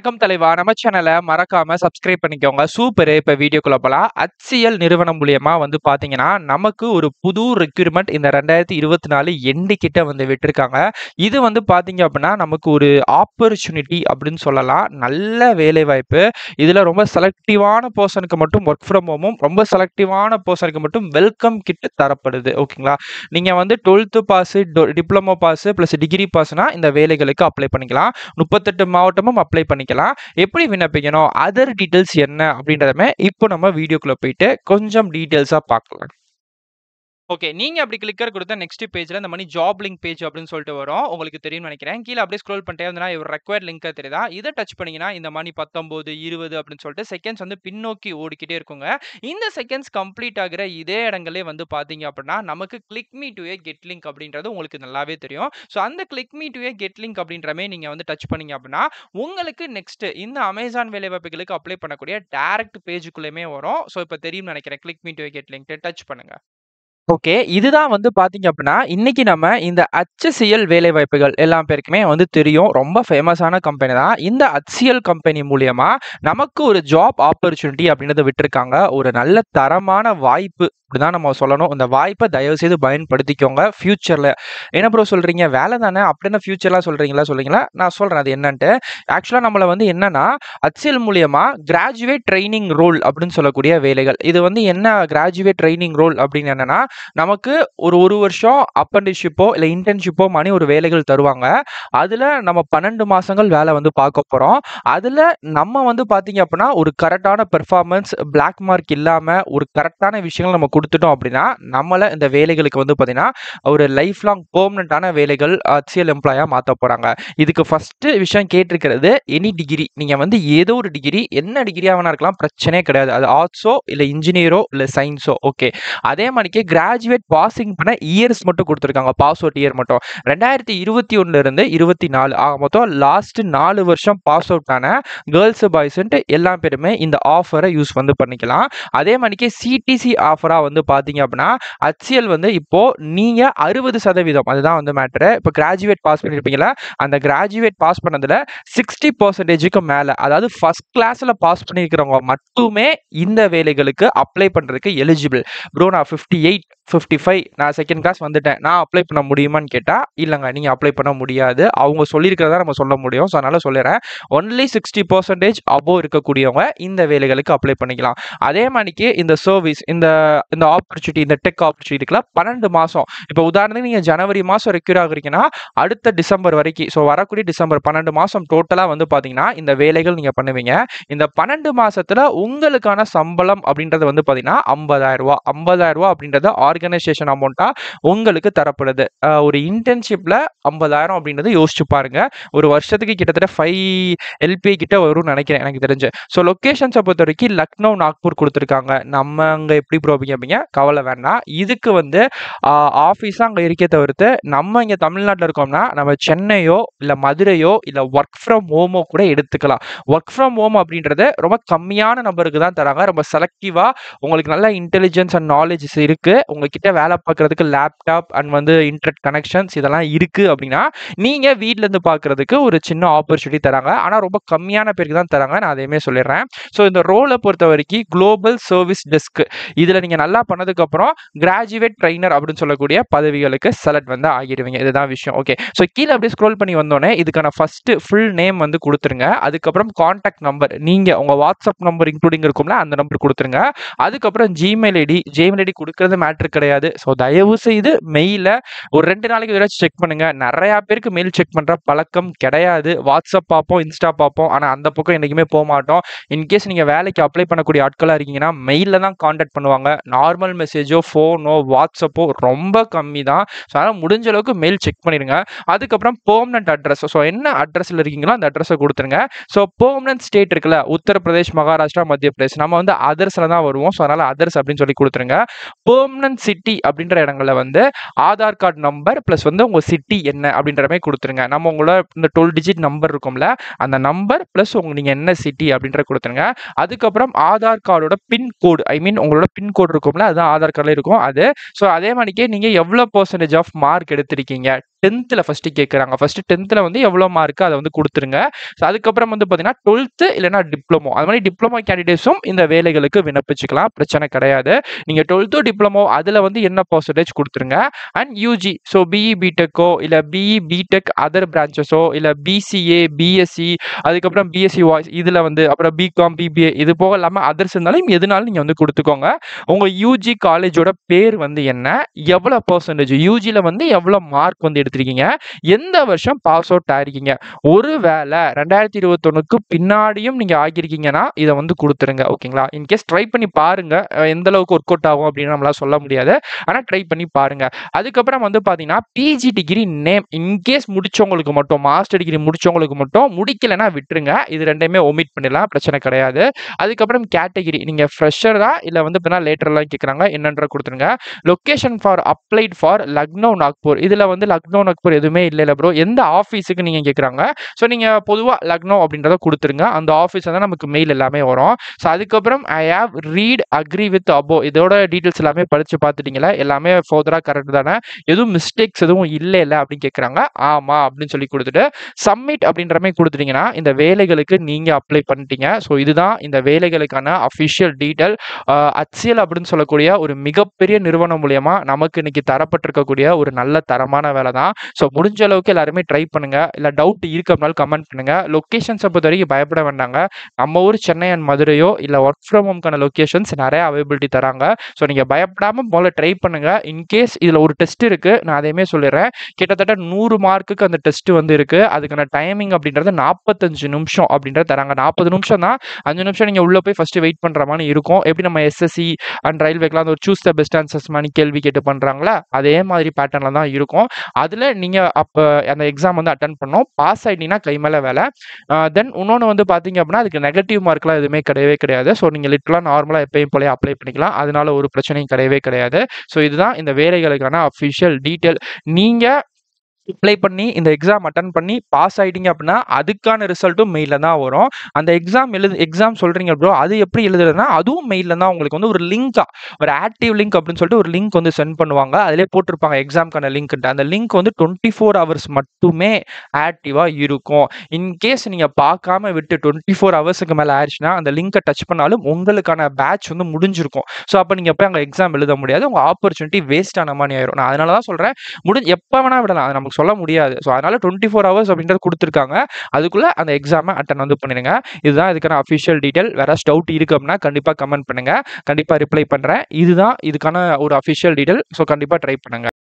வணக்கம் தலைவா! நம்ம சேனல மறக்காம சப்ஸ்கிரைப் பண்ணிக்கோங்க. சூப்பரு! இப்ப வீடியோக்குள்ள போலாம். HCL நிறுவனம் மூலியமா வந்து பார்த்தீங்கன்னா, நமக்கு ஒரு புது ரெக்ரூட்மெண்ட் இந்த 2024 எண்டு கிட்ட வந்து விட்டுருக்காங்க. இது வந்து பார்த்தீங்க அப்டின்னா, நமக்கு ஒரு ஆப்பர்ச்சுனிட்டி அப்டின்னு சொல்லலாம். நல்ல வேலைவாய்ப்பு. இதுல ரொம்ப செலக்டிவான பெர்சனுக்கு மட்டும் வொர்க் ஃப்ரம் ஹோமும், ரொம்ப செலக்டிவான பெர்சனுக்கு மட்டும் வெல்கம் கிட் தரப்படுது. ஓகேங்களா? நீங்க வந்து 12த் பாஸு, டொ டிப்ளமோ பாஸு பிளஸ் டிகிரி பாஸ்னா இந்த வேலைகளுக்கு அப்ளை பண்ணிக்கலாம். 38 மாவட்டமும் அப்ளை பண்ணிக்கலாம். எப்படி விண்ணப்பிக்கணும்? அதர் டீட்டெயில்ஸ் என்ன அப்டின்றதுமே இப்போ நம்ம வீடியோக்குள்ள போயிட்டு கொஞ்சம் டீட்டெயில்ஸா பார்க்கலாம். ஓகே. நீங்க அப்டி கிளிக்கர் குடுத்தா நெக்ஸ்ட் பேஜ்ல இந்த மாரி ஜாப் லிங்க் பேஜ் அப்டின்னு சொல்லிட்டு வரும். உங்களுக்கு தெரியும்னு நெனைக்கிறேன். கீழ அப்டியே ஸ்க்ரோல் பண்ணிட்டே வந்தீங்கன்னா, ஒரு ரெக்வயர்ட் லிங்க் தெரியுதா? இத டச் பண்ணீங்கன்னா, இந்த மாரி 19, 20 அப்டின்னு சொல்லிட்டு செகண்ட்ஸ் வந்து பின்னோக்கி ஓடிக்கிட்டே இருக்குங்க. இந்த செகண்ட்ஸ் கம்ப்ளீட் ஆகுற இதே இடங்களே வந்து பார்த்தீங்க அப்டின்னா, நமக்கு click me to a get link அப்டின்றது உங்களுக்கு நல்லாவே தெரியும். ஸோ அந்த click me to a get link அப்டின்றமே நீங்க வந்து டச் பண்ணீங்க அப்டின்னா, உங்களுக்கு நெக்ஸ்ட் இந்த அமேசான் வேலைவாய்ப்புகளுக்கு அப்ளை பண்ணக்கூடிய டைரக்ட் பேஜுக்குள்ளயுமே வரும். ஸோ இப்ப தெரியும்னு நெனைக்கிறேன். Click me to a get link touch பண்ணுங்க. ஓகே. இதுதான் வந்து பார்த்தீங்க அப்டின்னா, இன்னைக்கு நம்ம இந்த HCL வேலைவாய்ப்புகள் எல்லா பேருக்குமே வந்து தெரியும். ரொம்ப ஃபேமஸான கம்பெனி தான். இந்த HCL கம்பெனி மூலியமா நமக்கு ஒரு ஜாப் ஆப்பர்ச்சுனிட்டி அப்டின்றத விட்டுருக்காங்க. ஒரு நல்ல தரமான வாய்ப்பு அப்டிதான் நம்ம சொல்லணும். இந்த வாய்ப்ப தயவு செய்து பயன்படுத்திக்கோங்க. ஃபியூச்சர்ல என்ன ப்ரோ சொல்றீங்க? வேல தானே அப்டின்னு ஃபியூச்சர்லாம் சொல்றீங்களா சொல்றீங்களா? நான் சொல்றேன் அது என்னன்ட்டு. ஆக்சுவலா நம்மள வந்து என்னன்னா, HCL மூலியமா கிராஜுவேட் ட்ரெய்னிங் ரோல் அப்டின்னு சொல்லக்கூடிய வேலைகள். இது வந்து என்ன கிராஜுவேட் ட்ரெய்னிங் ரோல் அப்டின்னு என்னன்னா, நமக்கு ஒரு 1 வருஷம் அப்ரண்டிஸ்ஷிப்போ இல்ல இன்டர்ன்ஷிப்போ மாரி ஒரு வேலைகள் தருவாங்க. அதுல நம்ம 12 மாசங்கள் வேல வந்து பார்க்க போறோம். அதுல நம்ம வந்து பார்த்தீங்க அப்டின்னா, ஒரு கரெக்ட்டான பெர்ஃபார்மன்ஸ், பிளாக் மார்க் இல்லாம ஒரு கரெக்ட்டான விஷயங்கள நம்ம குடுத்துட்டோம் அப்டின்னா, நம்மள இந்த வேலைகளுக்கு வந்து பார்த்தீங்கன்னா, ஒரு லைஃப் லாங் பெர்மனன்ட்டான வேலைகள் HCL எம்ப்ளாயியா மாத்தப் போறாங்க. இதுக்கு ஃபர்ஸ்ட் விஷயம் கேட்டிருக்கிறது எனி டிகிரி. நீங்க வந்து ஏதோ ஒரு டிகிரி, என்ன டிகிரியா வேணா இருக்கலாம். பிரச்சனையே கிடையாது. அது ஆர்ட்ஸோ, இல்ல இன்ஜினியரோ, இல்ல சயன்ஸோ ஓகே. அதே மாரிக்கு கிராஜுவேட் பாசிங் பண்ண இயர்ஸ் மட்டும் குடுத்துருக்காங்க. பாஸ் அவுட் இயர் மட்டும். 2021 இருந்து 24 ஆக மொத்தம் லாஸ்ட் 4 வருஷம் பாஸ் அவுட் ஆன கேர்ல்ஸ், பாய்ஸ்ன்ட்டு எல்லா பேருமே இந்த ஆஃபர யூஸ் வந்து பண்ணிக்கலாம். அதே மாரிக்கு சிடிசி ஆஃபரா வந்து பார்த்தீங்க அப்டின்னா, HCL வந்து இப்போ நீங்க 60% அதுதான் வந்து மேட்டரு. இப்போ கிராஜுவேட் பாஸ் பண்ணியிருப்பீங்கல்ல, அந்த கிராஜுவேட் பாஸ் பண்ணதுல 60%க்கு மேல அதாவது ஃபர்ஸ்ட் கிளாஸ்ல பாஸ் பண்ணியிருக்கிறவங்க மட்டுமே இந்த வேலைகளுக்கு அப்ளை பண்றதுக்கு எலிஜிபிள். ப்ரோ நான் 58, 55 நான் செகண்ட் கிளாஸ் வந்துட்டேன். நான் அப்ளை பண்ண முடியுமான்னு கேட்டா, இல்லங்க நீங்க அப்ளை பண்ண முடியாது. அவங்க சொல்லியிருக்கிறத நம்ம சொல்ல முடியும். ஸோ அதனால சொல்லிர்றேன். ஒன்லி 60% அபோவ் இருக்கக்கூடியவங்க இந்த வேலைகளுக்கு அப்ளை பண்ணிக்கலாம். அதே மாரிக்கு இந்த சர்வீஸ் இந்த இந்த ஆப்பர்ச்சுனிட்டி இந்த டெக் ஆப்பர்ச்சுனிட்டிக்குலாம் 12 மாசம். இப்போ உதாரணத்துக்கு நீங்க ஜனவரி மாசம் ரெக்யூர் ஆகுறீங்கன்னா, அடுத்த டிசம்பர் வரைக்கும் ஸோ வரக்கூடிய டிசம்பர் 12 மாசம் டோட்டலா வந்து பார்த்தீங்கன்னா, இந்த வேலைகள் நீங்க பண்ணுவீங்க. இந்த 12 மாசத்துல உங்களுக்கான சம்பளம் அப்டின்றது வந்து பார்த்தீங்கன்னா, ரூ. 50,000 50,000 அப்டின்றது ஆர்கனைசேஷன் அமௌண்ட்டா உங்களுக்கு தரப்படுது. அ ஒரு இன்டர்ன்ஷிப்ல 50,000 அப்டின்றத யோசிச்சு பாருங்க. ஒரு வருஷத்துக்கு கிட்டத்தட்ட 5 எல்பிஐ கிட்ட வரும்னு நெனைக்கிறேன் எனக்கு தெரிஞ்சு. ஸோ லொகேஷன்ஸ பொறுத்தவரைக்கும் லக்னோ, நாக்பூர் குடுத்துருக்காங்க. நம்ம அங்க எப்படி ப்ரோ கேட்பீங்க? கவல வேண்டாம். இதுக்கு வந்து அ ஆஃபீஸா அங்க இருக்கே தவிர்த்து, நம்ம இங்க தமிழ்நாட்ல இருக்கோம்னா, நம்ம சென்னையோ, இல்ல மதுரையோ, இல்ல வொர்க் ஃப்ரம் ஹோமோ கூட எடுத்துக்கலாம். வொர்க் ஃப்ரம் ஹோம் அப்டின்றது ரொம்ப கம்மியான நபருக்கு தான் தராங்க. ரொம்ப செலக்டிவா உங்களுக்கு நல்ல இன்டெலிஜென்ஸ் அண்ட் நாலேட்ஜஸ் இருக்கு. உங்ககிட்ட வேல பார்க்கறதுக்கு லேப்டாப் அண்ட் வந்து இன்டர்நெட் கனெக்ஷன்ஸ் இதெல்லாம் இருக்கு அப்டின்னா, நீங்க வீட்ல இருந்து பார்க்கறதுக்கு ஒரு சின்ன ஆப்பர்ச்சுனிட்டி தராங்க. ஆனா ரொம்ப கம்மியான பேருக்கு தான் தராங்க. நான் அதையுமே சொல்லிர்றேன். ஸோ இந்த ரோல பொறுத்தவரைக்கும் குளோபல் சர்வீஸ் டெஸ்க் இதுல நீங்க நல்லா பண்ணதுக்கப்புறம் கிராஜுவேட் ட்ரெய்னர் அப்டின்னு சொல்லக்கூடிய பதவிகளுக்கு செலக்ட் வந்து ஆகிருவீங்க. இதுதான் விஷயம். ஓகே. ஸோ கீழ அப்டியே ஸ்க்ரோல் பண்ணி வந்தோனே, இதுக்கான ஃபர்ஸ்ட் ஃபுல் நேம் வந்து குடுத்துருங்க. அதுக்கப்புறம் கான்டாக்ட் நம்பர் நீங்க உங்க வாட்ஸ்அப் நம்பர் இன்க்ளூடிங் இருக்கும்ல, அந்த நம்பர் குடுத்துருங்க. அதுக்கப்புறம் ஜிமெயில் ஐடி ஜிமெயில் ஐடி குடுக்குறது மேட்டர் கிடையாது. ஸோ தயவு செய்து மெயில ஒரு 2 நாளைக்கு ஒருவாட்டி செக் பண்ணுங்க. நெறையா பேருக்கு மெயில் செக் பண்ற பழக்கம் கிடையாது. வாட்ஸ்அப் பார்ப்போம், இன்ஸ்டா பார்ப்போம். ஆனா அந்த பக்கம் என்னைக்குமே போமாட்டோம். இன்கேஸ் நீங்க வேலைக்கு அப்ளை பண்ணக்கூடிய ஆட்களா இருக்கீங்கன்னா, மெயில்ல தான் கான்டாக்ட் பண்ணுவாங்க. நார்மல் மெசேஜோ, ஃபோனோ, வாட்ஸ்அப்போ ரொம்ப கம்மி தான். ஸோ அதனால முடிஞ்ச அளவுக்கு மெயில் செக் பண்ணிருங்க. அதுக்கப்புறம் பெர்மனன்ட் அட்ரஸ் ஸோ என்ன அட்ரஸ்ல இருக்கீங்களோ அந்த அட்ரஸ குடுத்துருங்க. ஸோ பெர்மனன்ட் ஸ்டேட் இருக்குல்ல, உத்தரப்பிரதேஷ், மகாராஷ்டிரா, மத்திய பிரதேஷ் நம்ம வந்து அதர்ஸ்ல தான் வருவோம். ஸோ அதனால அதர்ஸ் அப்டின்னு சொல்லி குடுத்துருங்க. பெர்மனன்ட் சிட்டி அப்டின்ற இடங்கள்ல வந்து ஆதார் கார்ட் நம்பர் பிளஸ் வந்து உங்க சிட்டி என்ன அப்டின்ற மாரி குடுத்துருங்க. நம்ம உங்களோட இந்த 12 டிஜிட் நம்பர் இருக்கும்ல, அந்த நம்பர் பிளஸ் உங்க நீங்க என்ன சிட்டி அப்டின்றத குடுத்துருங்க. அதுக்கப்புறம் ஆதார் கார்டோட பின் கோட் ஐ மீன் உங்களோட பின் கோட் இருக்கும்ல, அதுதான் ஆதார் கார்ட்ல இருக்கும் அது. ஸோ அதே மாரிக்கே நீங்க எவ்வளோ பெர்சன்டேஜ் ஆஃப் மார்க் எடுத்திருக்கீங்க? 10த்ல ஃபர்ஸ்ட் கேட்குறாங்க ஃபர்ஸ்ட் 10த்ல வந்து எவ்வளோ மார்க் அதை வந்து கொடுத்துருங்க ஸோ அதுக்கப்புறம் வந்து பார்த்தீங்கன்னா டுவெல்த்து இல்லைனா டிப்ளமோ அது மாதிரி டிப்ளமோ கேண்டிடேட்ஸும் இந்த வேலைகளுக்கு விண்ணப்பிச்சுக்கலாம் பிரச்சனை கிடையாது நீங்கள் டுவெல்த்தோ டிப்ளமோ அதில் வந்து என்ன பர்சன்டேஜ் கொடுத்துருங்க அண்ட் யூஜி ஸோ பிஇ பிடெக்கோ இல்லை பிஇ பிடெக் அதர் பிரான்ச்சஸோ இல்லை பிசிஏ பிஎஸ்சி அதுக்கப்புறம் பிஎஸ்சி வாய்ஸ் இதில் வந்து அப்புறம் பிகாம் பிபிஏ இது போக இல்லாமல் அதர்ஸ் இருந்தாலும் எதுனாலும் நீங்கள் வந்து கொடுத்துக்கோங்க உங்கள் யூஜி காலேஜோட பேர் வந்து என்ன எவ்வளோ பர்சன்டேஜ் யூஜியில் வந்து எவ்வளோ மார்க் வந்து எடுத்திருக்கீங்க எந்த வருஷம் பாஸ் அவுட் ஆயிருக்கீங்க ஒரு வேளை ரெண்டாயிரத்தி இருபத்தொன்னுக்கு பின்னாடியும் நீங்கள் ஆகியிருக்கீங்கன்னா இதை வந்து கொடுத்துருங்க ஓகேங்களா இன்கேஸ் ட்ரை பண்ணி பாருங்க அஹ் எந்த அளவுக்கு ஒர்க் அவுட் ஆகும் அப்படின்னு நம்மளால சொல்ல முடியாது ஆனால் ட்ரை பண்ணி பாருங்க அதுக்கப்புறம் வந்து பார்த்தீங்கன்னா பிஜி டிகிரி நேம் இன்கேஸ் முடிச்சவங்களுக்கு மட்டும் மாஸ்டர் டிகிரி முடிச்சவங்களுக்கு மட்டும் முடிக்கலைன்னா விட்டுருங்க இது ரெண்டையுமே ஒமிட் பண்ணிடலாம் பிரச்சனை கிடையாது அதுக்கப்புறம் கேட்டகிரி நீங்கள் ஃப்ரெஷர் தான் இல்லை வந்து பார்த்தீங்கன்னா லேட்டர்லாம் கேட்குறாங்க என்னன்ற கொடுத்துருங்க location for applied for Lucknow Nagpur இதில் வந்து லக்னோ நாக்பூர் எதுவுமே இல்லை இல்லை ப்ரோ எந்த ஆஃபீஸுக்கு நீங்கள் கேட்குறாங்க ஸோ நீங்கள் பொதுவாக லக்னோ அப்படின்றத கொடுத்துருங்க அந்த ஆஃபீஸ் தான் நமக்கு மெயில் எல்லாமே வரும் ஸோ அதுக்கப்புறம் I have read agree with அபோ இதோட டீட்டெயில்ஸ் எல்லாமே படித்து பார்த்துட்டீங்களா எல்லாமே ஃபர்தராக கரெக்ட் தானே எதுவும் மிஸ்டேக்ஸ் எதுவும் இல்லை இல்லை அப்படின்னு கேட்குறாங்க ஆமாம் அப்படின்னு சொல்லி கொடுத்துட்டு சப்மிட் அப்படின்ற மாதிரி கொடுத்துட்டீங்கன்னா இந்த வேலைகளுக்கு நீங்கள் அப்ளை பண்ணிட்டீங்க ஸோ இதுதான் இந்த வேலைகளுக்கான அஃபிஷியல் டீட்டெயில் அச்சியல் அப்படின்னு சொல்லக்கூடிய ஒரு மிகப்பெரிய நிறுவனம் மூலியமா நமக்கு இன்னைக்கு தரப்பட்டிருக்கக்கூடிய ஒரு நல்ல தரமான வேலை தான் ஸோ முடிஞ்ச அளவுக்கு எல்லாருமே ட்ரை பண்ணுங்க இல்லை டவுட் இருக்கு அப்படின்னாலும் கமெண்ட் பண்ணுங்க லொக்கேஷன்ஸை பொறுத்த வரைக்கும் பயப்பட வேண்டாங்க நம்ம ஊர் சென்னை அண்ட் மதுரையோ இல்லை ஒர்க் ஃப்ரம் ஹோம்க்கான லொக்கேஷன்ஸ் நிறைய அவைபிலிட்டி தராங்க ஸோ நீங்கள் பயப்படாமல் முதல்ல ட்ரை பண்ணுங்க இன்கேஸ் இதில் ஒரு டெஸ்ட் இருக்கு நான் அதையுமே சொல்லிடுறேன் கிட்டத்தட்ட நூறு மார்க்குக்கு அந்த டெஸ்ட் வந்து இருக்கு அதுக்கான டைமிங் அப்படின்றது நாற்பத்தஞ்சு நிமிஷம் அப்படின்றத தராங்க நாற்பது நிமிஷம் தான் அஞ்சு நிமிஷம் நீங்கள் உள்ளே போய் ஃபர்ஸ்ட் வெயிட் பண்ணுற மாதிரி இருக்கும் எப்படி நம்ம எஸ்எஸ்சி அண்ட் ரயில்வேக்கெலாம் அந்த ஒரு சூஸ் த பெஸ்ட் ஆன்சர்ஸ் மாதிரி கேள்வி கேட்டு பண்ணுறாங்களா அதே மாதிரி பேட்டர்னில் தான் இருக்கும் அதில் நீங்கள் அப்போ அந்த எக்ஸாம் வந்து அட்டன் பண்ணோம் பாஸ் ஆகிட்டீங்கன்னா கை மேலே வேலை தென் இன்னொன்று வந்து பார்த்தீங்க அப்படின்னா அதுக்கு நெகட்டிவ் மார்க்லாம் எதுவுமே கிடையவே கிடையாது ஸோ நீங்கள் லிட்டலாக நார்மலாக எப்பயும் போலே அப்ளை பண்ணிக்கலாம் அதனால ஒரு பிரச்சனையும் கிடையவே கிடையாது ஸோ இதுதான் இந்த வேலைகளுக்கான அஃபிஷியல் டீட்டெயில் நீங்கள் அப்ளை பண்ணி இந்த எக்ஸாம் அட்டன் பண்ணி பாஸ் ஆயிட்டீங்க அப்படின்னா அதுக்கான ரிசல்ட்டும் மெயிலில் தான் வரும் அந்த எக்ஸாம் எழுது எக்ஸாம் சொல்கிறீங்க ப்ரோ அது எப்படி எழுதுறதுன்னா அதுவும் மெயிலில் தான் உங்களுக்கு வந்து ஒரு லிங்காக ஒரு ஆக்டிவ் லிங்க் அப்படின்னு சொல்லிட்டு ஒரு லிங்க் வந்து சென்ட் பண்ணுவாங்க அதிலே போட்டிருப்பாங்க எக்ஸாம்க்கான லிங்க்ன்ட்டு அந்த லிங்க் வந்து டுவெண்ட்டி ஃபோர் ஹவர்ஸ் மட்டுமே ஆக்டிவாக இருக்கும் இன்கேஸ் நீங்கள் பார்க்காம விட்டு டுவெண்ட்டி ஃபோர் ஹவர்ஸுக்கு மேலே ஆயிடுச்சுன்னா அந்த லிங்கை டச் பண்ணாலும் உங்களுக்கான பேட்ச் வந்து முடிஞ்சிருக்கும் ஸோ அப்போ நீங்கள் போய் அங்கே எக்ஸாம் எழுத முடியாது உங்கள் ஆப்பர்ச்சுனிட்டி வேஸ்ட் ஆன மாதிரி ஆயிரும் நான் அதனால தான் சொல்கிறேன் முடிஞ்சு எப்போ வேணா விடலாம் அது நமக்கு சொல்ல முடியாது ஸோ அதனால டுவெண்ட்டி ஃபோர் ஹவர்ஸ் அப்படின்றது கொடுத்துருக்காங்க அதுக்குள்ளே அந்த எக்ஸாமை அட்டன் வந்து பண்ணிடுங்க இதுதான் இதுக்கான அஃபிஷியல் டீட்டெயில் வேற டவுட் இருக்கு அப்படின்னா கண்டிப்பாக கமெண்ட் பண்ணுங்க கண்டிப்பாக ரிப்ளை பண்ணுறேன் இதுதான் இதுக்கான ஒரு அஃபிஷியல் டீட்டெயில் ஸோ கண்டிப்பாக ட்ரை பண்ணுங்க